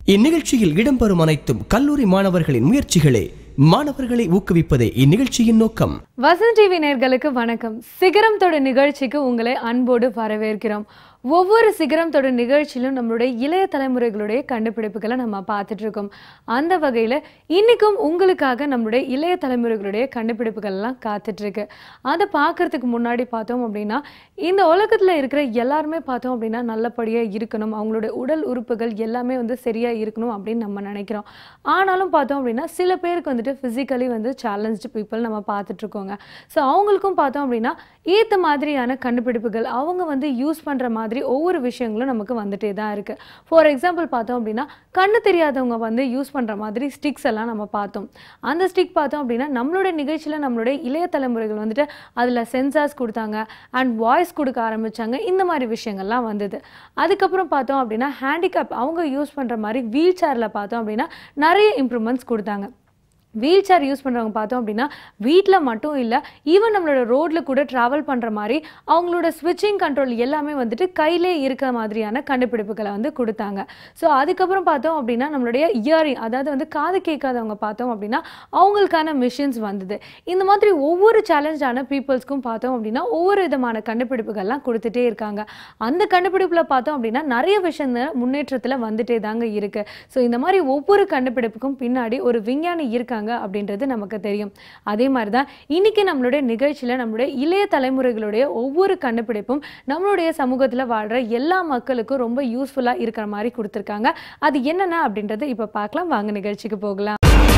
இந்நிகழ்ச்சியில் இடம்பெறும் அனைத்தும் கல்லூரி மாணவர்களின் முயற்சிகளே மாணவர்களை ஊக்குவிப்பதே இந்நிகழ்ச்சியின் நோக்கம் வசந்த் டிவி நேர்களுக்கு வணக்கம் சிகரம் தொட நிகழ்ச்சிக்கு உங்களை அன்போடு வரவேற்கிறோம் ஒவ்வொரு சிகரம் தொட நிகழ்ச்சியிலும் நம்மளுடைய இளைய தலைமுறைகளுடைய கண்டுபிடிப்புகளை நம்ம பார்த்துட்டு இருக்கோம் அந்த வகையில் இன்னைக்கும் உங்களுக்காக நம்மளுடைய இளைய தலைமுறைகளுடைய கண்டுபிடிப்புகள் எல்லாம் காத்துட்டு இருக்கு அதை பார்க்கறதுக்கு முன்னாடி பார்த்தோம் அப்படின்னா இந்த உலகத்தில் இருக்கிற எல்லாருமே பார்த்தோம் அப்படின்னா நல்லபடியாக இருக்கணும் அவங்களுடைய உடல் உறுப்புகள் எல்லாமே வந்து சரியாக இருக்கணும் அப்படின்னு நம்ம நினைக்கிறோம் ஆனாலும் பார்த்தோம் அப்படின்னா சில பேருக்கு வந்துட்டு ஃபிசிக்கலி வந்து சேலஞ்சு பீப்புள் நம்ம பார்த்துட்டு இருக்கோங்க ஸோ அவங்களுக்கும் பார்த்தோம் அப்படின்னா ஏற்ற மாதிரியான கண்டுபிடிப்புகள் அவங்க வந்து யூஸ் பண்ணுற மாதிரி ஒவ்வொரு விஷயங்களும் நமக்கு வந்துட்டே தான் இருக்குது ஃபார் எக்ஸாம்பிள் பார்த்தோம் அப்படின்னா கண்ணு தெரியாதவங்க வந்து யூஸ் பண்ணுற மாதிரி ஸ்டிக்ஸ் எல்லாம் நம்ம பார்த்தோம் அந்த ஸ்டிக் பார்த்தோம் அப்படின்னா நம்மளுடைய நிகழ்ச்சியில் நம்மளுடைய இளைய தலைமுறைகள் வந்துட்டு அதில் சென்சார்ஸ் கொடுத்தாங்க அண்ட் வாய்ஸ் கொடுக்க ஆரம்பிச்சாங்க இந்த மாதிரி விஷயங்கள்லாம் வந்தது அதுக்கப்புறம் பார்த்தோம் அப்படின்னா ஹேண்டிகேப் அவங்க யூஸ் பண்ணுற மாதிரி வீல் சேரில் பார்த்தோம் அப்படின்னா நிறைய இம்ப்ரூவ்மெண்ட்ஸ் கொடுத்தாங்க வீல் சேர் யூஸ் பண்ணுறவங்க பார்த்தோம் அப்படின்னா வீட்டில் மட்டும் இல்லை ஈவன் நம்மளோட ரோட்டில் கூட ட்ராவல் பண்ணுற மாதிரி அவங்களோட ஸ்விட்சிங் கண்ட்ரோல் எல்லாமே வந்துட்டு கையிலே இருக்கிற மாதிரியான கண்டுபிடிப்புகளை வந்து கொடுத்தாங்க ஸோ அதுக்கப்புறம் பார்த்தோம் அப்படின்னா நம்மளுடைய இயரிங் அதாவது வந்து காது கேட்காதவங்க பார்த்தோம் அப்படின்னா அவங்களுக்கான மிஷின்ஸ் வந்தது இந்த மாதிரி ஒவ்வொரு சேலஞ்சான பீப்புள்ஸ்க்கும் பார்த்தோம் அப்படின்னா ஒவ்வொரு விதமான கண்டுபிடிப்புகள்லாம் கொடுத்துட்டே இருக்காங்க அந்த கண்டுபிடிப்பில் பார்த்தோம் அப்படின்னா நிறைய விஷயங்கள் முன்னேற்றத்தில் வந்துட்டே தாங்க இருக்குது ஸோ இந்த மாதிரி ஒவ்வொரு கண்டுபிடிப்புக்கும் பின்னாடி ஒரு விஞ்ஞானி இருக்காங்க அப்படின்றது நமக்கு தெரியும் அதே மாதிரி தான் இன்னைக்கு நம்மளுடைய நிகழ்ச்சியில் நம்மளுடைய இளைய தலைமுறைகளுடைய ஒவ்வொரு கண்டுபிடிப்பும் நம்மளுடைய சமூகத்தில் வாழ்கிற எல்லா மக்களுக்கும் ரொம்ப யூஸ்ஃபுல்லாக இருக்கிற மாதிரி கொடுத்துருக்காங்க அது என்னென்ன அப்படின்றது இப்போ பார்க்கலாம் வாங்க நிகழ்ச்சிக்கு போகலாம்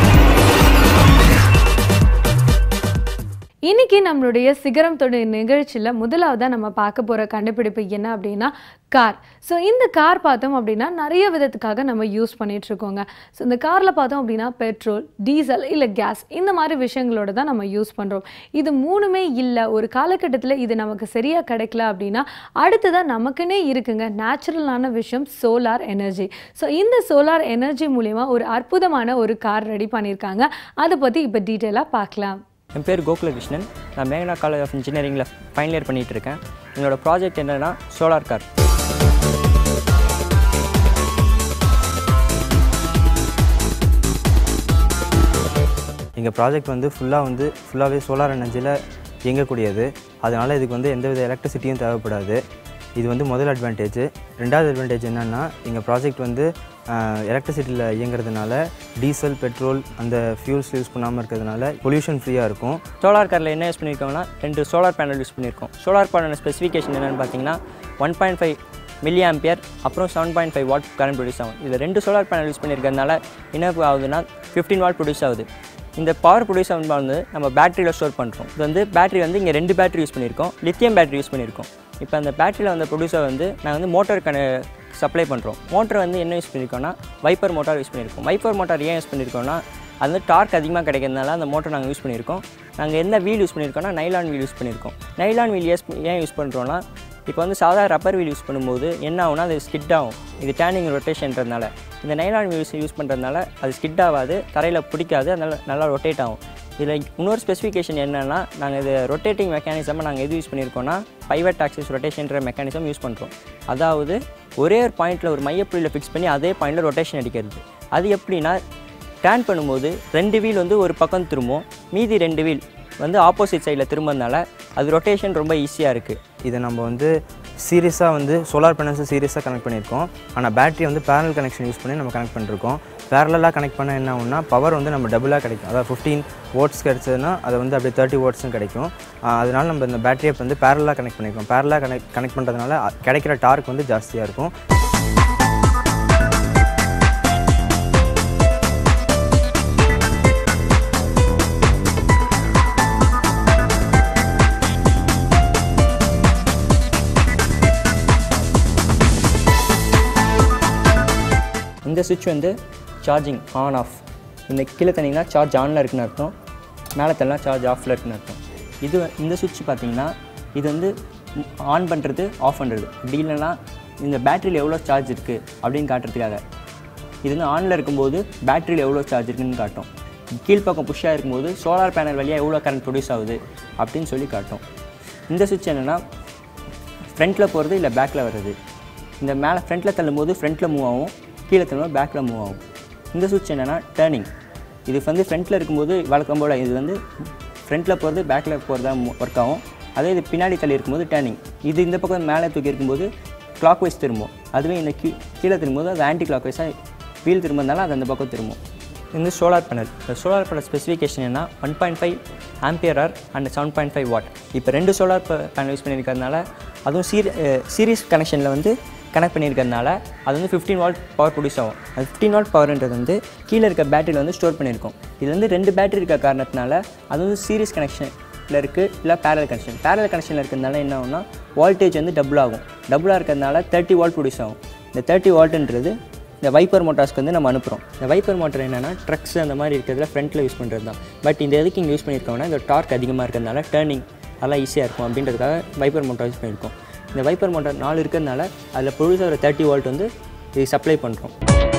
இன்னைக்கு நம்மளுடைய சிகரம் தொடு நிகழ்ச்சியில் முதலாவதாக நம்ம பார்க்க போகிற கண்டுபிடிப்பு என்ன அப்படின்னா கார் ஸோ இந்த கார் பார்த்தோம் அப்படின்னா நிறைய விதத்துக்காக நம்ம யூஸ் பண்ணிட்டு இருக்கோங்க ஸோ இந்த காரில் பார்த்தோம் அப்படின்னா பெட்ரோல் டீசல் இல்லை கேஸ் இந்த மாதிரி விஷயங்களோட தான் நம்ம யூஸ் பண்ணுறோம் இது மூணுமே இல்லை ஒரு காலகட்டத்தில் இது நமக்கு சரியாக கிடைக்கல அப்படின்னா அடுத்ததாக நமக்குன்னே இருக்குங்க நேச்சுரலான விஷயம் சோலார் எனர்ஜி ஸோ இந்த சோலார் எனர்ஜி மூலிமா ஒரு அற்புதமான ஒரு கார் ரெடி பண்ணியிருக்காங்க அதை பற்றி இப்போ டீட்டெயிலாக பார்க்கலாம் என் பேர் கோகுலகிருஷ்ணன் நான் மேகனா காலேஜ் ஆஃப் இன்ஜினியரிங்கில் ஃபைனல் இயர் பண்ணிகிட்டு இருக்கேன் என்னோட ப்ராஜெக்ட் என்னென்னா சோலார் கார் எங்கள் ப்ராஜெக்ட் வந்து ஃபுல்லாக வந்து ஃபுல்லாகவே சோலார் எனர்ஜியில் இயங்கக்கூடியது அதனால் இதுக்கு வந்து எந்தவித எலக்ட்ரிசிட்டியும் தேவைப்படாது இது வந்து முதல் அட்வான்டேஜ் ரெண்டாவது அட்வான்டேஜ் என்னென்னா எங்கள் ப்ராஜெக்ட் வந்து எலக்ட்ரிசிட்டியில் இயங்குறதுனால டீசல் பெட்ரோல் அந்த ஃபியூல்ஸ் யூஸ் பண்ணாமல் இருக்கிறதுனால பொல்யூஷன் ஃப்ரீயாக இருக்கும் சோலார் காரில் என்ன யூஸ் பண்ணியிருக்கோம்னா ரெண்டு சோலார் பேனல் யூஸ் பண்ணியிருக்கோம் சோலார் பேனல் ஸ்பெசிஃபிகேஷன் என்னென்னு பார்த்தீங்கன்னா one point five milli ampere அப்புறம் seven point five watt current produce ஆகும் இதில் ரெண்டு சோலார் பேனல் யூஸ் பண்ணியிருக்கிறதுனால என்ன ஆகுதுன்னா ஃபிஃப்டீன் வாட் ப்ரொடியூஸ் ஆகுது இந்த பவர் ப்ரொடியூஸ் ஆகும் வந்து நம்ம பேட்டரியில் ஸ்டோர் பண்ணுறோம் இது வந்து பேட்டரி வந்து இங்கே ரெண்டு பேட்டரி யூஸ் பண்ணியிருக்கோம் லித்தியம் பேட்டரி யூஸ் பண்ணியிருக்கோம் இப்போ அந்த பேட்டரியில் வந்த ப்ரொடியூசர் வந்து நாங்கள் வந்து மோட்டருக்கான சப்ளை பண்ணுறோம் மோட்டர் வந்து என்ன யூஸ் பண்ணியிருக்கோம்னா வைப்பர் மோட்டார் யூஸ் பண்ணியிருக்கோம் வைப்பர் மோட்டார் ஏன் யூஸ் பண்ணியிருக்கோம்னா அது வந்து டார்க் அதிகமாக கிடைக்கிறதுனால அந்த மோட்டர் நாங்கள் யூஸ் பண்ணியிருக்கோம் நாங்கள் என்ன வீல் யூஸ் பண்ணியிருக்கோம்னா நைலான் வீல் யூஸ் பண்ணியிருக்கோம் நைலான் வீல் யூஸ் ஏன் யூஸ் பண்ணுறோன்னா இப்போ வந்து சாதா ரப்பர் வீல் யூஸ் பண்ணும்போது என்ன ஆகும்னா அது ஸ்கிட் ஆகும் இது டேனிங் ரொட்டேஷன்றதுனால இந்த நைலான் வீல்ஸ் யூஸ் பண்ணுறதுனால அது ஸ்கிட் ஆகாது தரையில் பிடிக்காது அதனால் நல்லா ரொட்டேட் ஆகும் இதில் இன்னொரு ஸ்பெசிஃபிகேஷன் என்னென்னா நாங்கள் இது ரொட்டேட்டிங் மெக்கானிசமாக நாங்கள் எது யூஸ் பண்ணியிருக்கோம்னா பைவட் ஆக்சிஸ் ரொட்டேஷன்ற மெக்கானிசம் யூஸ் பண்ணுறோம் அதாவது ஒரே ஒரு பாயிண்ட்டில் ஒரு மையப்புள்ளியில் ஃபிக்ஸ் பண்ணி அதே பாயிண்டில் ரொட்டேஷன் அடிக்கிறது அது எப்படின்னா டேன் பண்ணும்போது ரெண்டு வீல் வந்து ஒரு பக்கம் திரும்பும் மீதி ரெண்டு வீல் வந்து ஆப்போசிட் சைடில் திரும்புறதுனால அது ரொட்டேஷன் ரொம்ப ஈஸியாக இருக்குது இதை நம்ம வந்து சீரியஸாக வந்து சோலார் பேனல்ஸை சீரியஸாக கனெக்ட் பண்ணியிருக்கோம் ஆனால் பேட்டரி வந்து பேரல் கனெக்ஷன் யூஸ் பண்ணி நம்ம கனெக்ட் பண்ணிருக்கோம் பேரலாக கனெக்ட் பண்ண என்ன ஆகும்னா பவர் வந்து நம்ம டபுளாக கிடைக்கும் அதாவது ஃபிஃப்டீன் ஓட்ஸ் கிடச்சதுன்னா அது வந்து அப்படியே தேர்ட்டி ஓட்ஸும் கிடைக்கும் ஆஹ் அதனால நம்ம இந்த பேட்டரியை வந்து பேரலாக கனெக்ட் பண்ணியிருக்கோம் பேரலாக கனெக்ட் கனெக்ட் பண்ணுறதுனால அ- கிடைக்கிற டார்க் வந்து ஜாஸ்தியாக இருக்கும் இந்த சுவிட்ச் வந்து சார்ஜிங் ஆன் ஆஃப் இந்த கீழே தனிங்கன்னா சார்ஜ் ஆனில் இருக்குன்னு அர்த்தம் மேலே தள்ளனா சார்ஜ் ஆஃபில் இருக்குன்னு அர்த்தம் இது இந்த சுவிட்ச் பார்த்தீங்கன்னா இது வந்து ஆன் பண்ணுறது ஆஃப் பண்ணுறது அப்படி இல்லைன்னா இந்த பேட்டரியில் எவ்வளோ சார்ஜ் இருக்குது அப்படின்னு காட்டுறதுக்காக இது வந்து ஆனில் இருக்கும்போது பேட்டரியில் எவ்வளோ சார்ஜ் இருக்குன்னு காட்டும் கீழ்ப்பக்கம் புஷ்ஷாக இருக்கும்போது சோலார் பேனல் வழியாக எவ்வளோ கரண்ட் ப்ரொடியூஸ் ஆகுது அப்படின்னு சொல்லி காட்டும் இந்த சுவிட்ச் என்னென்னா ஃப்ரண்ட்டில் போகிறது இல்லை பேக்கில் வர்றது இந்த மேலே ஃப்ரண்ட்டில் தள்ளும்போது ஃப்ரண்ட்டில் மூவ் ஆகும் கீழே திரும்ப பேக்கில் மூவ் ஆகும் இந்த சுவிட்ச் என்னென்னா டேர்னிங் இது வந்து ஃப்ரண்ட்டில் இருக்கும்போது வழக்கம் போல் இது வந்து ஃப்ரண்ட்டில் போகிறது பேக்கில் போகிறதா ஒர்க் ஆகும் அதே இது பின்னாடி தள்ளி இருக்கும்போது டேர்னிங் இது இந்த பக்கம் மேலே தூக்கி இருக்கும்போது கிளாக் வைஸ் திரும்பும் அதுவே இந்த கீ கீழே திரும்பும்போது அது ஆன்டி கிளாக் வைஸாக வீல் திரும்பினால அது அந்த பக்கம் திரும்பும் இது வந்து சோலார் பேனல் இந்த சோலார் பேனல் ஸ்பெசிஃபிகேஷன் என்ன one point five ampere are and seven point five watt இப்போ ரெண்டு சோலார் பேனல் யூஸ் பண்ணியிருக்கிறதுனால அதுவும் சீரி சீரிஸ் கனெக்ஷனில் வந்து கனெக்ட் பண்ணியிருக்கிறதுனால அது வந்து ஃபிஃப்டீன் வாட் பவர் ப்ரொடியூஸ் ஆகும் அது ஃபிஃப்டீன் வாட் பவர்ன்றது வந்து கீழே இருக்க பேட்டரியில் வந்து ஸ்டோர் பண்ணியிருக்கோம் இது வந்து ரெண்டு பேட்டரி இருக்க காரணத்தினால அது வந்து சீரிஸ் கனெக்ஷனில் இருக்குது இல்லை பேரல் கனெக்ஷன் பேரல் கனெக்ஷனில் இருக்கிறதுனால என்ன ஆகும்னா வோல்டேஜ் வந்து டபுள் ஆகும் டபுளாக இருக்கிறதுனால தேர்ட்டி வாட் ப்ரொடியூஸ் ஆகும் இந்த தேர்ட்டி வால்ட்டுன்றது இந்த வைப்பர் மோட்டார்ஸ்க்கு வந்து நம்ம அனுப்புகிறோம் இந்த வைப்பர் மோட்டர் என்னென்னா ட்ரக்ஸ் அந்த மாதிரி இருக்கிறதுல ஃப்ரண்ட்டில் யூஸ் பண்ணுறது தான் பட் இந்த எதுக்கு இங்கே யூஸ் பண்ணியிருக்கோம்னா இந்த டார்க் அதிகமாக இருக்கிறதுனால டேர்னிங் அதெல்லாம் ஈஸியாக இருக்கும் அப்படின்றதுக்காக வைப்பர் மோட்டார் யூஸ் பண்ணியிருக்கோம் இந்த வைப்பர் மோட்டார் நாலு இருக்கிறதுனால அதில் ப்ரொடியூஸ் ஆகிற தேர்ட்டி வால்ட் வந்து இது சப்ளை பண்ணுறோம்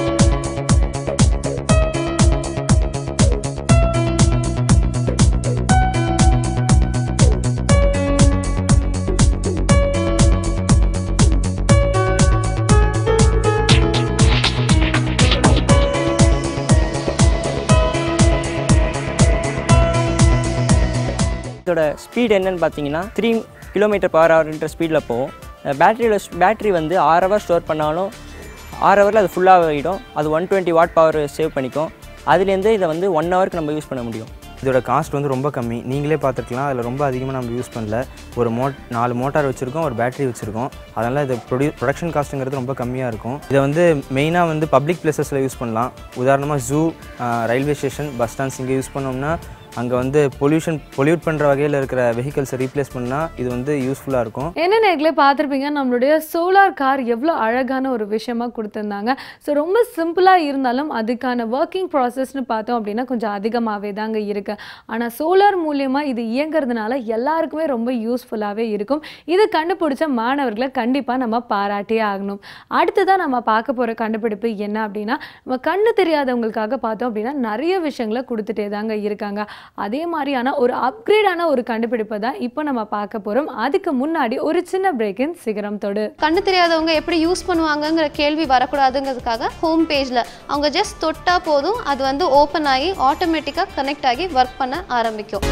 இதோட ஸ்பீட் என்னன்னு பார்த்தீங்கன்னா த்ரீ கிலோமீட்டர் பர் ஹவர்ன்ற ஸ்பீடில் போகும் பேட்டரியில் பேட்டரி வந்து ஆறு ஹவர் ஸ்டோர் பண்ணாலும் ஆறு ஹவரில் அது ஃபுல்லாக ஆகிடும் அது one twenty watt power save பண்ணிக்கும் அதுலேருந்து இதை வந்து ஒன் ஹவருக்கு நம்ம யூஸ் பண்ண முடியும் இதோட காஸ்ட் வந்து ரொம்ப கம்மி நீங்களே பார்த்துருக்கலாம் அதில் ரொம்ப அதிகமாக நம்ம யூஸ் பண்ணல ஒரு மோட் நாலு மோட்டார் வச்சுருக்கோம் ஒரு பேட்டரி வச்சுருக்கோம் அதனால் இது ப்ரொடியூ ப்ரொடக்ஷன் காஸ்ட்டுங்கிறது ரொம்ப கம்மியாக இருக்கும் இதை வந்து மெயினாக வந்து பப்ளிக் பிளேசஸில் யூஸ் பண்ணலாம் உதாரணமாக zoo railway station bus stands இங்கே யூஸ் பண்ணோம்னா அங்கே வந்து பொல்யூஷன் பொல்யூட் பண்ணுற வகையில் இருக்கிற வெஹிக்கல்ஸை ரீப்ளேஸ் பண்ணால் இது வந்து யூஸ்ஃபுல்லாக இருக்கும் என்ன நேர்களே பார்த்துருப்பீங்க நம்மளுடைய சோலார் கார் எவ்வளோ அழகான ஒரு விஷயமா கொடுத்துருந்தாங்க ஸோ ரொம்ப சிம்பிளாக இருந்தாலும் அதுக்கான ஒர்க்கிங் ப்ராசஸ்னு பார்த்தோம் அப்படின்னா கொஞ்சம் அதிகமாகவே தாங்க இருக்கு ஆனால் சோலார் மூலியமாக இது இயங்குறதுனால எல்லாருக்குமே ரொம்ப யூஸ்ஃபுல்லாகவே இருக்கும் இது கண்டுபிடிச்ச மாணவர்களை கண்டிப்பாக நம்ம பாராட்டியே ஆகணும் அடுத்ததாக நம்ம பார்க்க போகிற கண்டுபிடிப்பு என்ன அப்படின்னா நம்ம கண்ணு தெரியாதவங்களுக்காக பார்த்தோம் அப்படின்னா நிறைய விஷயங்களை கொடுத்துட்டே தாங்க இருக்காங்க அதே மாதிரியான ஒரு அப்கிரேடான ஒரு கண்டுபிடிப்பை தான் இப்போ நம்ம பார்க்க போகிறோம் அதுக்கு முன்னாடி ஒரு சின்ன பிரேக்கின் சிகரம் தொடு கண்ணு தெரியாதவங்க எப்படி யூஸ் பண்ணுவாங்கங்கிற கேள்வி வரக்கூடாதுங்கிறதுக்காக ஹோம் பேஜில் அவங்க ஜஸ்ட் தொட்டா போதும் அது வந்து ஓப்பன் ஆகி ஆட்டோமேட்டிக்காக கனெக்ட் ஆகி ஒர்க் பண்ண ஆரம்பிக்கும்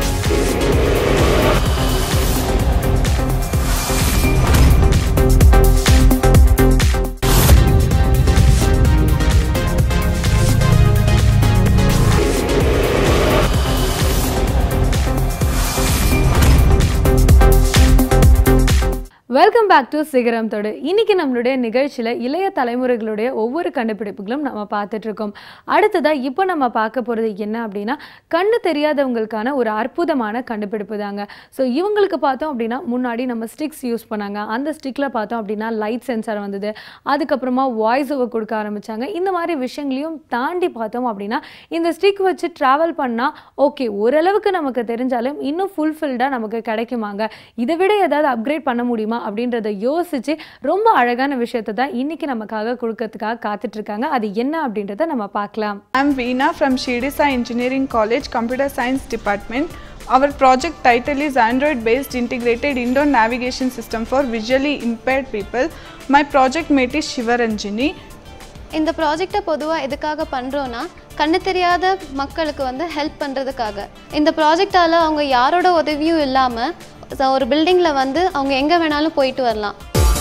வெல்கம் பேக் டு சிகரம் தொடு இன்னைக்கு நம்மளுடைய நிகழ்ச்சியில் இளைய தலைமுறைகளுடைய ஒவ்வொரு கண்டுபிடிப்புகளும் நம்ம பார்த்துட்டு இருக்கோம் அடுத்ததா இப்போ நம்ம பார்க்க போகிறது என்ன அப்படின்னா கண்ணு தெரியாதவங்களுக்கான ஒரு அற்புதமான கண்டுபிடிப்பு தாங்க ஸோ இவங்களுக்கு பார்த்தோம் அப்படின்னா முன்னாடி நம்ம ஸ்டிக்ஸ் யூஸ் பண்ணாங்க அந்த ஸ்டிக்கில் பார்த்தோம் அப்படின்னா லைட் சென்சார் வந்தது அதுக்கப்புறமா வாய்ஸ் ஓவர் கொடுக்க ஆரம்பிச்சாங்க இந்த மாதிரி விஷயங்களையும் தாண்டி பார்த்தோம் அப்படின்னா இந்த ஸ்டிக் வச்சு ட்ராவல் பண்ணால் ஓகே ஓரளவுக்கு நமக்கு தெரிஞ்சாலும் இன்னும் ஃபுல்ஃபில்டாக நமக்கு கிடைக்குமாங்க இதை விட ஏதாவது அப்கிரேட் பண்ண முடியுமா அப்படின்றத யோசிச்சு ரொம்ப அழகான விஷயத்தை தான் இன்னைக்கு நமக்காக கொடுக்கறதுக்காக காத்துட்டு இருக்காங்க அது என்ன அப்படின்றத நம்ம பார்க்கலாம் I'm Veena from Shirisa Engineering College, Computer Science Department. Our project title is Android based integrated indoor navigation system for visually impaired people. My project mate is Shivaranjini. இந்த ப்ராஜெக்டை பொதுவாக எதுக்காக பண்ணுறோன்னா கண்ணு தெரியாத மக்களுக்கு வந்து ஹெல்ப் பண்ணுறதுக்காக இந்த ப்ராஜெக்டால் அவங்க யாரோட உதவியும் இல்லாமல் ஒரு பில்டிங்கில் வந்து அவங்க எங்கே வேணாலும் போயிட்டு வரலாம்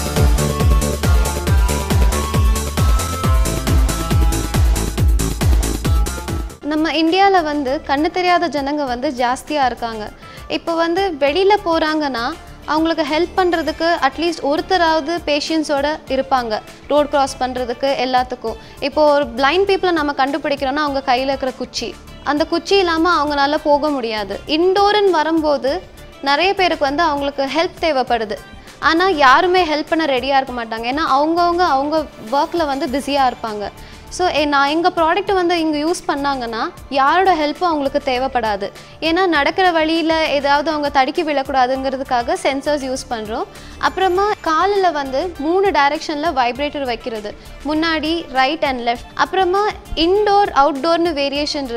நம்ம இந்தியாவில் வந்து கண்ணு தெரியாத ஜனங்க வந்து ஜாஸ்தியாக இருக்காங்க இப்போ வந்து வெளியில் போகிறாங்கன்னா அவங்களுக்கு ஹெல்ப் பண்ணுறதுக்கு அட்லீஸ்ட் ஒருத்தராவது பேஷியன்ஸோட இருப்பாங்க ரோட் கிராஸ் பண்ணுறதுக்கு எல்லாத்துக்கும் இப்போ ஒரு பிளைண்ட் பீப்புளை நம்ம கண்டுபிடிக்கிறோன்னா அவங்க கையில் இருக்கிற குச்சி அந்த குச்சி இல்லாமல் அவங்களால போக முடியாது இன்டோர்னு வரும்போது நிறைய பேருக்கு வந்து அவங்களுக்கு ஹெல்ப் தேவைப்படுது ஆனால் யாருமே ஹெல்ப் பண்ண ரெடியாக இருக்க மாட்டாங்க ஏன்னா அவங்கவுங்க அவங்க ஒர்க்கில் வந்து பிஸியாக இருப்பாங்க ஸோ நான் எங்கள் ப்ராடக்ட் வந்து இங்கே யூஸ் பண்ணாங்கன்னா யாரோட ஹெல்ப்பும் அவங்களுக்கு தேவைப்படாது ஏன்னா நடக்கிற வழியில் ஏதாவது அவங்க தடுக்கி விழக்கூடாதுங்கிறதுக்காக சென்சர்ஸ் யூஸ் பண்ணுறோம் அப்புறமா காலில் வந்து மூணு டைரெக்ஷனில் வைப்ரேட்டர் வைக்கிறது முன்னாடி ரைட் அண்ட் லெஃப்ட் அப்புறமா இன்டோர் அவுட்டோர்னு வேரியேஷன் இருக்குது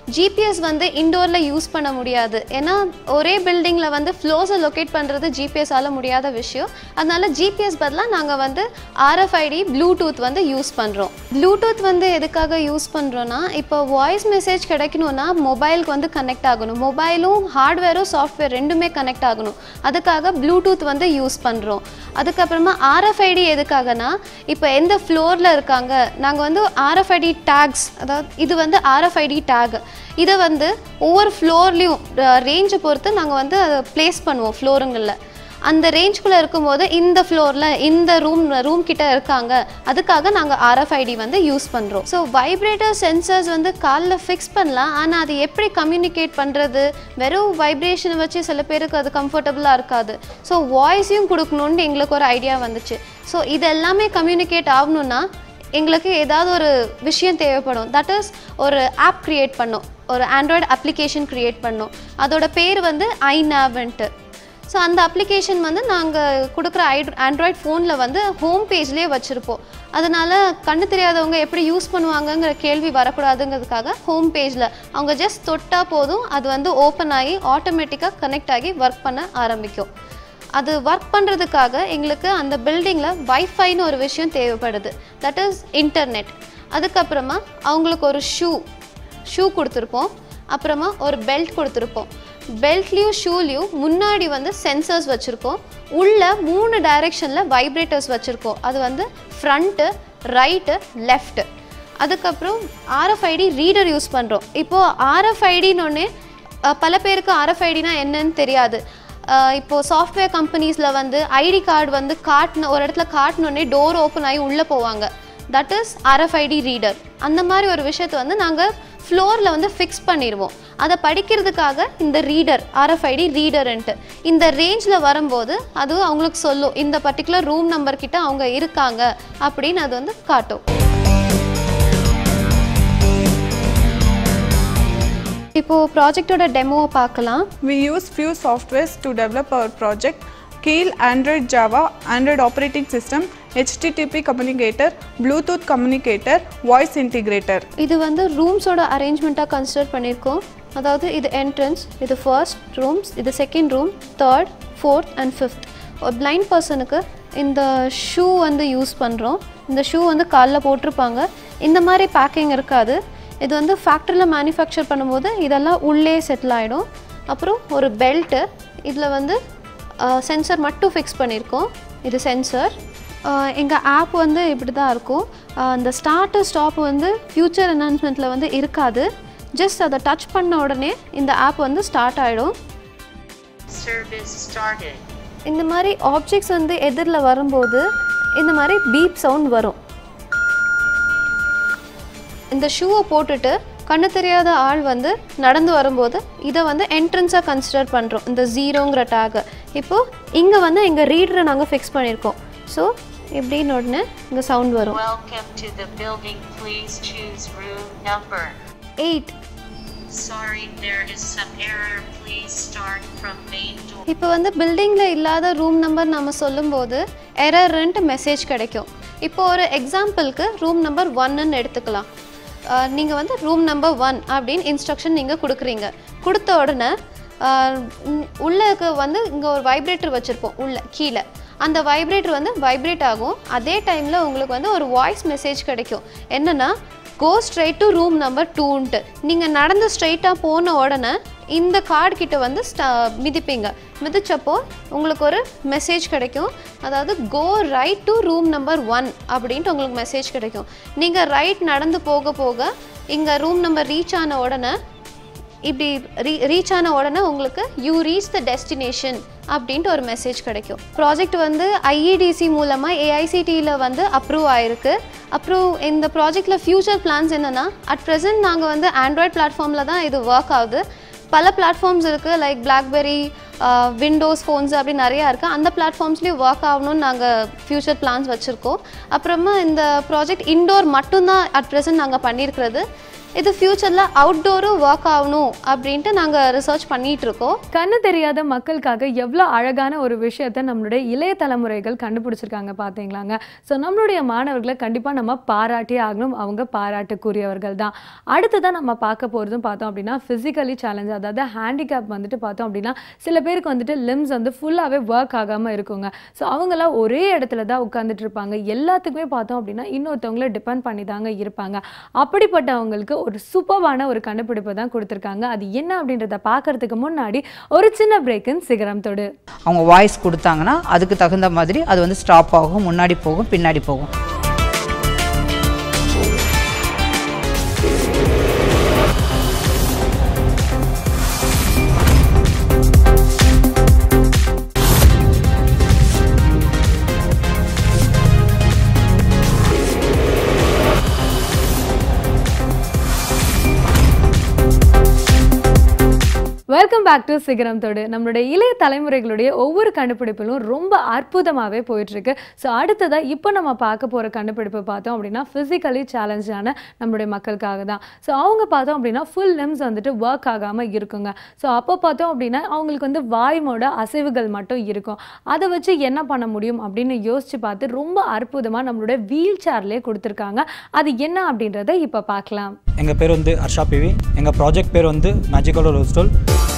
ஜிபிஎஸ் வந்து இண்டோரில் யூஸ் பண்ண முடியாது ஏன்னா ஒரே பில்டிங்கில் வந்து ஃப்ளோஸை லொக்கேட் பண்ணுறது ஜிபிஎஸ்ஸால் முடியாத விஷயம் அதனால ஜிபிஎஸ் பதிலாக நாங்கள் வந்து ஆர்எஃப்ஐடி ப்ளூடூத் வந்து யூஸ் பண்ணுறோம் ப்ளூடூத் வந்து எதுக்காக யூஸ் பண்ணுறோன்னா இப்போ வாய்ஸ் மெசேஜ் கிடைக்கணும்னா மொபைலுக்கு வந்து கனெக்ட் ஆகணும் மொபைலும் ஹார்ட்வேரும் சாஃப்ட்வேர் ரெண்டுமே கனெக்ட் ஆகணும் அதுக்காக ப்ளூடூத் வந்து யூஸ் பண்ணுறோம் அதுக்கப்புறமா ஆர்எஃப்ஐடி எதுக்காகனா இப்போ எந்த ஃப்ளோரில் இருக்காங்க நாங்கள் வந்து ஆர்எஃப்ஐடி டேக்ஸ் அதாவது இது வந்து ஆர்எஃப்ஐடி டேக் இதை வந்து ஒவ்வொரு ஃப்ளோர்லேயும் ரேஞ்சை பொறுத்து நாங்கள் வந்து அதை ப்ளேஸ் பண்ணுவோம் ஃப்ளோருங்களில் அந்த ரேஞ்சுக்குள்ளே இருக்கும்போது இந்த ஃப்ளோரில் இந்த ரூம் ரூம் கிட்ட இருக்காங்க அதுக்காக நாங்கள் ஆர்எஃப்ஐடி வந்து யூஸ் பண்ணுறோம் ஸோ வைப்ரேட்டர் சென்சர்ஸ் வந்து காலில் ஃபிக்ஸ் பண்ணலாம் ஆனால் அது எப்படி கம்யூனிகேட் பண்ணுறது வெறும் வைப்ரேஷனை வச்சு சில பேருக்கு அது கம்ஃபர்டபுளாக இருக்காது ஸோ வாய்ஸையும் கொடுக்கணுன்னு எங்களுக்கு ஒரு ஐடியா வந்துச்சு ஸோ இது எல்லாமே கம்யூனிகேட் ஆகணும்னா எங்களுக்கு ஏதாவது ஒரு விஷயம் தேவைப்படும் தட் இஸ் ஒரு ஆப் க்ரியேட் பண்ணோம் ஒரு ஆண்ட்ராய்டு அப்ளிகேஷன் க்ரியேட் பண்ணோம் அதோட பேர் வந்து ஐநாவன்ட்டு ஸோ அந்த அப்ளிகேஷன் வந்து நாங்கள் கொடுக்குற ஐ ஆண்ட்ராய்ட் ஃபோனில் வந்து ஹோம் பேஜ்லேயே வச்சுருப்போம் அதனால் கண்ணு தெரியாதவங்க எப்படி யூஸ் பண்ணுவாங்கங்கிற கேள்வி வரக்கூடாதுங்கிறதுக்காக ஹோம் பேஜில் அவங்க ஜஸ்ட் தொட்டால் போதும் அது வந்து ஓப்பன் ஆகி ஆட்டோமேட்டிக்காக கனெக்ட் ஆகி ஒர்க் பண்ண ஆரம்பிக்கும் அது ஒர்க் பண்ணுறதுக்காக எங்களுக்கு அந்த பில்டிங்கில் வைஃபைன்னு ஒரு விஷயம் தேவைப்படுது தட் இஸ் இன்டர்நெட் அதுக்கப்புறமா அவங்களுக்கு ஒரு ஷூ ஷூ கொடுத்துருப்போம் அப்புறமா ஒரு பெல்ட் கொடுத்துருப்போம் பெல்ட்லேயும் ஷூலையும் முன்னாடி வந்து சென்சர்ஸ் வச்சுருக்கோம் உள்ள மூணு டைரெக்ஷனில் வைப்ரேட்டர்ஸ் வச்சுருக்கோம் அது வந்து ஃப்ரண்ட்டு ரைட்டு லெஃப்ட்டு அதுக்கப்புறம் ஆர்எஃப்ஐடி ரீடர் யூஸ் பண்ணுறோம் இப்போது ஆர்எஃப்ஐடின்னு பல பேருக்கு ஆர்எஃப்ஐடினா என்னன்னு தெரியாது அஹ் இப்போ சாஃப்ட்வேர் கம்பெனிஸில் வந்து ஐடி கார்டு வந்து காட்டின ஒரு இடத்துல காட்டினோடனே டோர் ஓப்பன் ஆகி உள்ளே போவாங்க தட் இஸ் ஆர்எஃப்ஐடி ரீடர் அந்த மாதிரி ஒரு விஷயத்தை வந்து நாங்கள் ஃப்ளோரில் வந்து ஃபிக்ஸ் பண்ணிடுவோம் அதை படிக்கிறதுக்காக இந்த ரீடர் ஆர்எஃப்ஐடி ரீடர்ன்ட்டு இந்த ரேஞ்சில் வரும்போது அது அவங்களுக்கு சொல்லும் இந்த பர்டிகுலர் ரூம் நம்பர் கிட்ட அவங்க இருக்காங்க அப்படின்னு அது வந்து காட்டும் இப்போது ப்ராஜெக்டோட டெமோவை பார்க்கலாம் We use few softwares to develop our project. Keel, Android Java, Android operating system, HTTP communicator, Bluetooth communicator, voice integrator. இது வந்து ரூம்ஸோட அரேஞ்ச்மெண்ட்டாக கன்சிடர் பண்ணியிருக்கோம் அதாவது இது என்ட்ரன்ஸ் இது ஃபர்ஸ்ட் ரூம்ஸ் இது second room third fourth and fifth ஒரு பிளைண்ட் பர்சனுக்கு இந்த ஷூ வந்து யூஸ் பண்ணுறோம் இந்த ஷூ வந்து காலில் போட்டிருப்பாங்க இந்த மாதிரி பேக்கிங் இருக்காது இது வந்து ஃபேக்ட்ரியில் மேனுஃபேக்சர் பண்ணும்போது இதெல்லாம் உள்ளே செட்டில் ஆகிடும் அப்புறம் ஒரு பெல்ட்டு இதில் வந்து சென்சர் மட்டும் ஃபிக்ஸ் பண்ணியிருக்கோம் இது சென்சர் எங்கள் ஆப் வந்து இப்படி தான் இருக்கும் ஆஹ் இந்த ஸ்டார்ட் ஸ்டாப் வந்து ஃப்யூச்சர் அனௌன்ஸ்மெண்ட்டில் வந்து இருக்காது ஜஸ்ட் அதை டச் பண்ண உடனே இந்த ஆப் வந்து ஸ்டார்ட் ஆகிடும் Service started. இந்த மாதிரி ஆப்ஜெக்ட்ஸ் வந்து எதிரில் வரும்போது இந்த மாதிரி பீப் சவுண்ட் வரும் இந்த ஷூவை போட்டுட்டு கண்ணு தெரியாத ஆள் வந்து நடந்து வரும்போது இதை வந்து என்ட்ரன்ஸாக கன்சிடர் பண்ணுறோம் இந்த ஜீரோங்கிற டேகை இப்போது இங்கே வந்து எங்கள் ரீடரை நாங்கள் ஃபிக்ஸ் பண்ணியிருக்கோம் ஸோ இப்படின்னு உடனே இங்கே சவுண்ட் வரும் Welcome to the building. Please choose room number. Eight Sorry, there is some error. Please start from main door. இப்போ வந்து பில்டிங்கில் இல்லாத ரூம் நம்பர் நம்ம சொல்லும்போது எரர்ன்ட்டு மெசேஜ் கிடைக்கும் இப்போ ஒரு எக்ஸாம்பிளுக்கு ரூம் நம்பர் ஒன்னுன்னு எடுத்துக்கலாம் நீங்கள் வந்து ரூம் நம்பர் ஒன் அப்படின்னு இன்ஸ்ட்ரக்ஷன் நீங்கள் கொடுக்குறீங்க கொடுத்த உடனே ஆஹ் உம் உள்ளக்கு வந்து இங்கே ஒரு வைப்ரேட்டர் வச்சுருப்போம் உள்ள கீழே அந்த வைப்ரேட்டர் வந்து வைப்ரேட் ஆகும் அதே டைமில் உங்களுக்கு வந்து ஒரு வாய்ஸ் மெசேஜ் கிடைக்கும் என்னென்னா go straight to room number டூன்ட்டு நீங்கள் நடந்து ஸ்ட்ரைட்டாக போன உடனே இந்த கார்டு கிட்ட வந்து ஸ்ட மிதிப்பீங்க மிதிச்சப்போ உங்களுக்கு ஒரு மெசேஜ் கிடைக்கும் அதாவது go right to room number one அப்படின்ட்டு உங்களுக்கு மெசேஜ் கிடைக்கும் நீங்கள் ரைட் நடந்து போக போக இங்கே ரூம் நம்பர் ரீச் ஆன உடனே இப்படி ரீ ரீச் ஆன உடனே உங்களுக்கு யூ ரீச் த டெஸ்டினேஷன் அப்படின்ட்டு ஒரு மெசேஜ் கிடைக்கும் ப்ராஜெக்ட் வந்து ஐஇடிசி மூலமாக ஏஐசிடியில் வந்து அப்ரூவ் ஆயிருக்கு அப்புறம் இந்த ப்ராஜெக்டில் ஃப்யூச்சர் பிளான்ஸ் என்னென்னா அட் ப்ரெசென்ட் நாங்கள் வந்து ஆண்ட்ராய்ட் பிளாட்ஃபார்மில் தான் இது ஒர்க் ஆகுது பல பிளாட்ஃபார்ம்ஸ் இருக்குது லைக் பிளாக்பெரி விண்டோஸ் ஃபோன்ஸ் அப்படி நிறையா இருக்குது அந்த பிளாட்ஃபார்ம்ஸ்லேயும் ஒர்க் ஆகணும்னு நாங்கள் ஃப்யூச்சர் பிளான்ஸ் வச்சுருக்கோம் அப்புறமா இந்த ப்ராஜெக்ட் இண்டோர் மட்டும்தான் அட் ப்ரெசென்ட் நாங்கள் பண்ணியிருக்கிறது இது ஃப்யூச்சரில் அவுட்டோரும் ஒர்க் ஆகணும் அப்படின்ட்டு நாங்கள் ரிசர்ச் பண்ணிட்டு இருக்கோம் கண்ணு தெரியாத மக்களுக்காக எவ்வளோ அழகான ஒரு விஷயத்த நம்மளுடைய இளைய தலைமுறைகள் கண்டுபிடிச்சிருக்காங்க பார்த்தீங்களாங்க ஸோ நம்மளுடைய மாணவர்களை கண்டிப்பாக நம்ம பாராட்டியே ஆகணும் அவங்க பாராட்டுக்குரியவர்கள் தான் அடுத்ததான் நம்ம பார்க்க போகிறதும் பார்த்தோம் அப்படின்னா ஃபிசிக்கலி சேலஞ்ச் அதாவது ஹேண்டிகேப் வந்துட்டு பார்த்தோம் அப்படின்னா சில பேருக்கு வந்துட்டு லிம்ஸ் வந்து ஃபுல்லாகவே ஒர்க் ஆகாமல் இருக்குங்க ஸோ அவங்களாம் ஒரே இடத்துல தான் உட்காந்துட்டு இருப்பாங்க எல்லாத்துக்குமே பார்த்தோம் அப்படின்னா இன்னொருத்தவங்கள டிபெண்ட் பண்ணி தாங்க இருப்பாங்க அப்படிப்பட்டவங்களுக்கு ஒரு சூப்பர்வான ஒரு கண்டுபிடிப்பு தான் கொடுத்துருக்காங்க அது என்ன அப்படின்றத பார்க்கறதுக்கு முன்னாடி ஒரு சின்ன பிரேக்கின் சிகரம் தொடு அவங்க வாய்ஸ் கொடுத்தாங்கன்னா அதுக்கு தகுந்த மாதிரி அது வந்து ஸ்டாப் ஆகும் முன்னாடி போகும் பின்னாடி போகும் வெல்கம் பேக் டு சிகரம் தொடு நம்மளுடைய இளைய தலைமுறைகளுடைய ஒவ்வொரு கண்டுபிடிப்பிலும் ரொம்ப அற்புதமாகவே போயிட்டுருக்கு ஸோ அடுத்ததாக இப்போ நம்ம பார்க்க போகிற கண்டுபிடிப்பு பார்த்தோம் அப்படின்னா ஃபிசிக்கலி சேலஞ்சான நம்மளுடைய மக்களுக்காக தான் ஸோ அவங்க பார்த்தோம் அப்படின்னா ஃபுல் லிம்ஸ் வந்துட்டு ஒர்க் ஆகாமல் இருக்குங்க ஸோ அப்போ பார்த்தோம் அப்படின்னா அவங்களுக்கு வந்து வாய்மோட அசைவுகள் மட்டும் இருக்கும் அதை வச்சு என்ன பண்ண முடியும் அப்படின்னு யோசிச்சு பார்த்து ரொம்ப அற்புதமாக நம்மளுடைய வீல் சேர்லேயே கொடுத்துருக்காங்க அது என்ன அப்படின்றத இப்போ பார்க்கலாம் எங்கள் பேர் வந்து ஹர்ஷா பிவி எங்கள் ப்ராஜெக்ட் பேர் வந்து மேஜிக்கல் ரோஸ்டோல்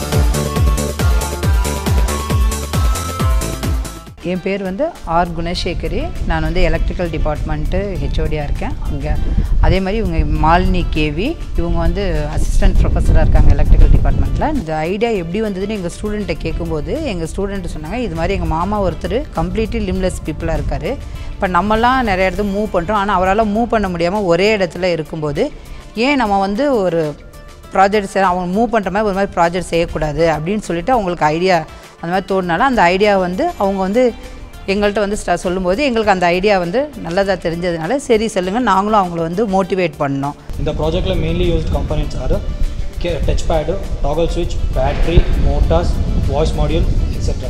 என் பேர் வந்து ஆர் குணசேகரி நான் வந்து எலக்ட்ரிக்கல் டிபார்ட்மெண்ட்டு ஹெச்ஓடியாக இருக்கேன் அங்கே அதே மாதிரி இவங்க மாலினி கேவி இவங்க வந்து அசிஸ்டன்ட் ப்ரொஃபஸராக இருக்காங்க எலக்ட்ரிக்கல் டிபார்ட்மெண்ட்டில் இந்த ஐடியா எப்படி வந்ததுன்னு எங்கள் ஸ்டூடெண்ட்டை கேட்கும்போது எங்கள் ஸ்டூடெண்ட் சொன்னாங்க இது மாதிரி எங்கள் மாமா ஒருத்தர் கம்ப்ளீட்லி லிம்லெஸ் பீப்புளாக இருக்கார் இப்போ நம்மலாம் நிறைய இடத்துக்கு மூவ் பண்ணுறோம் ஆனால் அவரால் மூவ் பண்ண முடியாமல் ஒரே இடத்துல இருக்கும்போது ஏன் நம்ம வந்து ஒரு ப்ராஜெக்ட் செய்ய அவங்க மூவ் பண்ணுற மாதிரி ஒரு மாதிரி ப்ராஜெக்ட் செய்யக்கூடாது அப்படின்னு சொல்லிட்டு அவங்களுக்கு ஐடியா அந்த மாதிரி தோணுனால அந்த ஐடியா வந்து அவங்க வந்து எங்கள்கிட்ட வந்து ஸ்ட- சொல்லும்போது எங்களுக்கு அந்த ஐடியா வந்து நல்லதாக தெரிஞ்சதுனால சரி சொல்லுங்கள் நாங்களும் அவங்கள வந்து மோட்டிவேட் பண்ணோம் இந்த ப்ராஜெக்டில் மெயின்லி யூஸ்ட் கம்பனன்ட்ஸ் ஆர் கே டச் பேடு டாகல் ஸ்விட்ச் battery motors voice module etcetera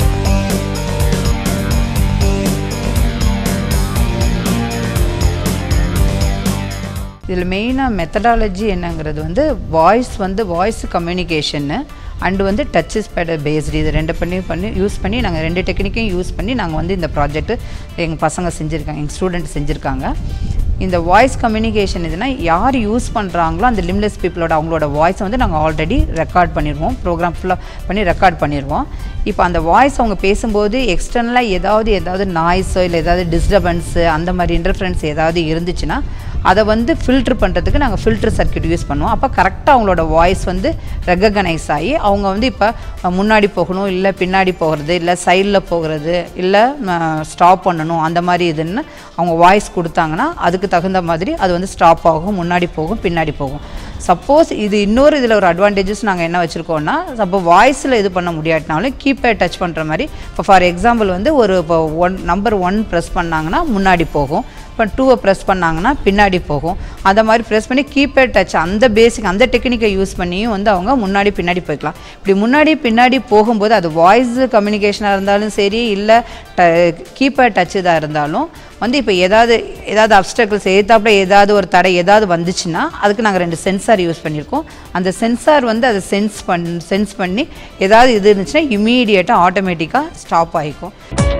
இதில் மெயினாக மெத்தடாலஜி என்னங்கிறது வந்து வாய்ஸ் வந்து வாய்ஸ் கம்யூனிகேஷன்னு அண்டு வந்து டச்சஸ் பேட் பேஸ்டு இது ரெண்டு பண்ணி பண்ணி யூஸ் பண்ணி நாங்கள் ரெண்டு டெக்னிக்கையும் யூஸ் பண்ணி நாங்கள் வந்து இந்த ப்ராஜெக்ட்டு எங்கள் பசங்க செஞ்சுருக்காங்க எங்கள் ஸ்டூடெண்ட் செஞ்சுருக்காங்க இந்த வாய்ஸ் கம்யூனிகேஷன் இதுனா யார் யூஸ் பண்ணுறாங்களோ அந்த லிம்லெஸ் பீப்புளோட அவங்களோட வாய்ஸை வந்து நாங்கள் ஆல்ரெடி ரெக்கார்ட் பண்ணிடுவோம் ப்ரோக்ராம் ஃபுல்லாக பண்ணி ரெக்கார்ட் பண்ணிடுவோம் இப்போ அந்த வாய்ஸ் அவங்க பேசும்போது எக்ஸ்டர்னலாக ஏதாவது ஏதாவது நாய்ஸோ இல்லை ஏதாவது டிஸ்டர்பன்ஸு அந்த மாதிரி இன்டர்ஃபரன்ஸ் ஏதாவது இருந்துச்சுன்னா அதை வந்து ஃபில்ட்ரு பண்ணுறதுக்கு நாங்கள் ஃபில்டர் சர்க்யூட் யூஸ் பண்ணுவோம் அப்போ கரெக்டாக அவங்களோட வாய்ஸ் வந்து ரெகக்னைஸ் ஆகி அவங்க வந்து இப்போ முன்னாடி போகணும் இல்லை பின்னாடி போகிறது இல்லை சைடில் போகிறது இல்லை ஸ்டாப் பண்ணணும் அந்த மாதிரி இதுன்னு அவங்க வாய்ஸ் கொடுத்தாங்கன்னா அதுக்கு தகுந்த மாதிரி அது வந்து ஸ்டாப் ஆகும் முன்னாடி போகும் பின்னாடி போகும் சப்போஸ் இது இன்னொரு இதில் ஒரு அட்வான்டேஜஸ் நாங்கள் என்ன வச்சுருக்கோம்னா அப்போ வாய்ஸில் இது பண்ண முடியாட்டினாலும் கீபேட் டச் பண்ணுற மாதிரி இப்போ ஃபார் எக்ஸாம்பிள் வந்து ஒரு இப்போ ஒன் நம்பர் ஒன் ப்ரெஸ் பண்ணாங்கன்னா முன்னாடி போகும் இப்போ டூவை ப்ரெஸ் பண்ணாங்கன்னா பின்னாடி போகும் அந்த மாதிரி ப்ரெஸ் பண்ணி கீபேட் டச் அந்த பேசிக் அந்த டெக்னிக்கை யூஸ் பண்ணியும் வந்து அவங்க முன்னாடி பின்னாடி போய்க்கலாம் இப்படி முன்னாடி பின்னாடி போகும்போது அது வாய்ஸ் கம்யூனிகேஷனாக இருந்தாலும் சரி இல்லை ட கீபேட் டச் இதாக இருந்தாலும் வந்து இப்போ ஏதாவது ஏதாவது அப்டக்கிள்ஸ் ஏதாப்புல ஏதாவது ஒரு தடை ஏதாவது வந்துச்சுன்னா அதுக்கு நாங்கள் ரெண்டு சென்சார் யூஸ் பண்ணியிருக்கோம் அந்த சென்சார் வந்து அதை சென்ஸ் பண் சென்ஸ் பண்ணி ஏதாவது இது இருந்துச்சுன்னா இமீடியட்டாக ஆட்டோமேட்டிக்காக ஸ்டாப் ஆகிக்கும்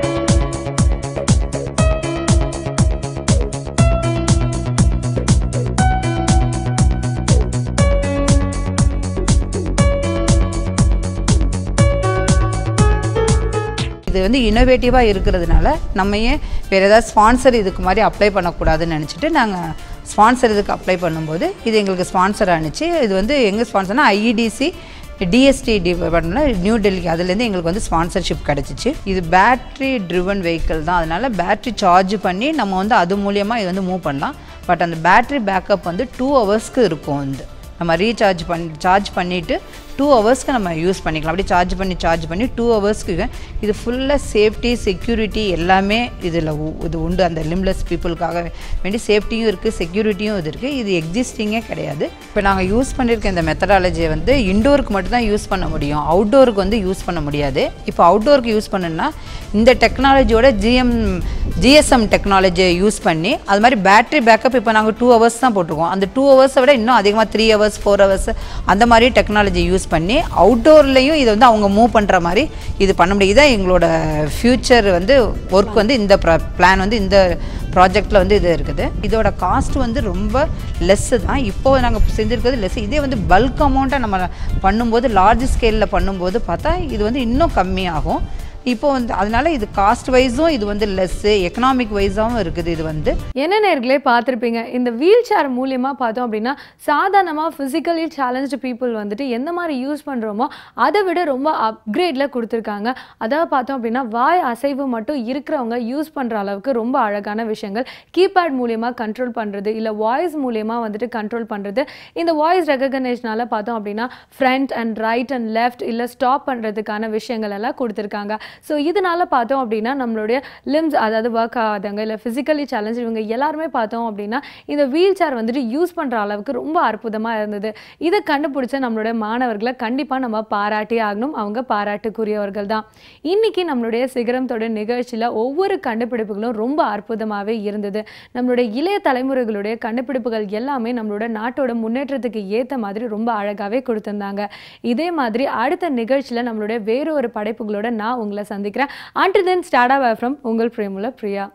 இது வந்து இன்னோவேட்டிவாக இருக்கிறதுனால நம்ம ஏன் வேறு ஏதாவது ஸ்பான்சர் இதுக்கு மாதிரி அப்ளை பண்ணக்கூடாதுன்னு நினச்சிட்டு நாங்கள் ஸ்பான்சர் இதுக்கு அப்ளை பண்ணும்போது இது எங்களுக்கு ஸ்பான்சர் ஆணுச்சு இது வந்து எங்கள் ஸ்பான்சர்னா ஐஇடிசி டிஎஸ்டி டிபார்ட்மெண்ட்டில் நியூ டெல்லி அதுலேருந்து எங்களுக்கு வந்து ஸ்பான்சர்ஷிப் கிடச்சிச்சு இது பேட்ரி ட்ரிவன் வெஹிக்கிள் தான் அதனால் பேட்ரி சார்ஜ் பண்ணி நம்ம வந்து அது மூலியமாக இது வந்து மூவ் பண்ணலாம் பட் அந்த பேட்ரி பேக்கப் வந்து டூ ஹவர்ஸ்க்கு இருக்கும் வந்து நம்ம ரீசார்ஜ் பண்ணி சார்ஜ் பண்ணிவிட்டு டூ ஹவர்ஸ்க்கு நம்ம யூஸ் பண்ணிக்கலாம் அப்படியே சார்ஜ் பண்ணி சார்ஜ் பண்ணி டூ ஹவர்ஸ்க்கு இது ஃபுல்லாக சேஃப்டி செக்யூரிட்டி எல்லாமே இதில் இது உண்டு அந்த லிம்லெஸ் பீப்புளுக்காக வேண்டி சேஃப்டியும் இருக்குது செக்யூரிட்டியும் இது இருக்குது இது எக்ஸிஸ்டிங்கே கிடையாது இப்போ நாங்கள் யூஸ் பண்ணியிருக்க இந்த மெத்தடாலஜியை வந்து இண்டோருக்கு மட்டும்தான் யூஸ் பண்ண முடியும் அவுட்டோருக்கு வந்து யூஸ் பண்ண முடியாது இப்போ அவுட்டோருக்கு யூஸ் பண்ணணும்னா இந்த டெக்னாலஜியோட ஜிஎம் ஜிஎஸ்எம் டெக்னாலஜியை யூஸ் பண்ணி அது மாதிரி பேட்டரி பேக்கப் இப்போ நாங்கள் டூ ஹவர்ஸ் தான் போட்டிருக்கோம் அந்த டூ ஹவர்ஸை விட இன்னும் அதிகமாக த்ரீ ஹவர்ஸ் ஃபோர் ஹவர்ஸ் அந்த மாதிரி டெக்னாலஜி யூஸ் பண்ணி அவுட்டோர்லேயும் இதை வந்து அவங்க மூவ் பண்ணுற மாதிரி இது பண்ண முடியும் இதான் எங்களோட ஃப்யூச்சர் வந்து ஒர்க் வந்து இந்த பிளான் வந்து இந்த ப்ராஜெக்டில் வந்து இது இருக்குது இதோட காஸ்ட் வந்து ரொம்ப லெஸ்ஸு தான் இப்போ நாங்கள் செஞ்சுருக்கிறது லெஸ் இதே வந்து பல்க் அமௌண்ட்டாக நம்ம பண்ணும்போது லார்ஜ் ஸ்கேலில் பண்ணும்போது பார்த்தா இது வந்து இன்னும் கம்மியாகும் இப்போ வந்து அதனால இது காஸ்ட் வைஸும் இது வந்து லெஸ்ஸு எக்கனாமிக் வைஸாகவும் இருக்குது இது வந்து என்ன நேர்களே பார்த்துருப்பீங்க இந்த வீல் சேர் மூலியமாக பார்த்தோம் அப்படின்னா சாதாரணமாக ஃபிசிக்கலி சேலஞ்சு பீப்புள் வந்துட்டு எந்த மாதிரி யூஸ் பண்ணுறோமோ அதை விட ரொம்ப அப்கிரேடில் கொடுத்துருக்காங்க அதாவது பார்த்தோம் அப்படின்னா வாய் அசைவு மட்டும் இருக்கிறவங்க யூஸ் பண்ணுற அளவுக்கு ரொம்ப அழகான விஷயங்கள் கீபேட் மூலியமாக கண்ட்ரோல் பண்ணுறது இல்லை வாய்ஸ் மூலியமாக வந்துட்டு கண்ட்ரோல் பண்ணுறது இந்த வாய்ஸ் ரெகக்னேஷனால பார்த்தோம் அப்படின்னா front and right and left இல்லை ஸ்டாப் பண்ணுறதுக்கான விஷயங்கள் எல்லாம் கொடுத்துருக்காங்க ஸோ இதனால பார்த்தோம் அப்படின்னா நம்மளுடைய லிம்ஸ் அதாவது ஒர்க் ஆகாதவங்க இல்லை ஃபிசிக்கலி சேலஞ்ச் இவங்க எல்லாருமே பார்த்தோம் அப்படின்னா இந்த வீல் சேர் வந்துட்டு யூஸ் பண்ணுற அளவுக்கு ரொம்ப அற்புதமாக இருந்தது இதை கண்டுபிடிச்ச நம்மளுடைய மாணவர்களை கண்டிப்பாக நம்ம பாராட்டி ஆகணும் அவங்க பாராட்டுக்குரியவர்கள் தான் இன்னைக்கு நம்மளுடைய சிகரம் தொடர் நிகழ்ச்சியில் ஒவ்வொரு கண்டுபிடிப்புகளும் ரொம்ப அற்புதமாகவே இருந்தது நம்மளுடைய இளைய தலைமுறைகளுடைய கண்டுபிடிப்புகள் எல்லாமே நம்மளோட நாட்டோட முன்னேற்றத்துக்கு ஏற்ற மாதிரி ரொம்ப அழகாகவே கொடுத்துருந்தாங்க இதே மாதிரி அடுத்த நிகழ்ச்சியில் நம்மளுடைய வேறு ஒரு படைப்புகளோட நான் உங்களை சந்திக்கிறேன் அண்ட் தென் ஸ்டார்ட் ஃப்ரம் உங்கள் பிரேமுல பிரியா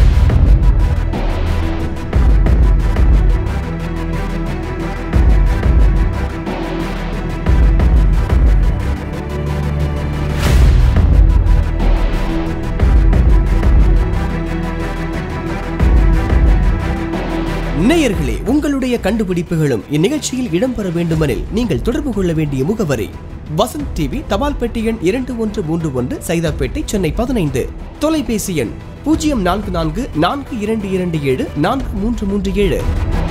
நேயர்களே உங்களுடைய கண்டுபிடிப்புகளும் இந்நிகழ்ச்சியில் இடம்பெற வேண்டுமெனில் நீங்கள் தொடர்பு கொள்ள வேண்டிய முகவரி வசந்த் டிவி தபால் பெட்டி எண் இரண்டு ஒன்று மூன்று ஒன்று சைதாப்பேட்டை சென்னை பதினைந்து தொலைபேசி எண் பூஜ்ஜியம் நான்கு நான்கு நான்கு இரண்டு இரண்டு ஏழு நான்கு மூன்று மூன்று ஏழு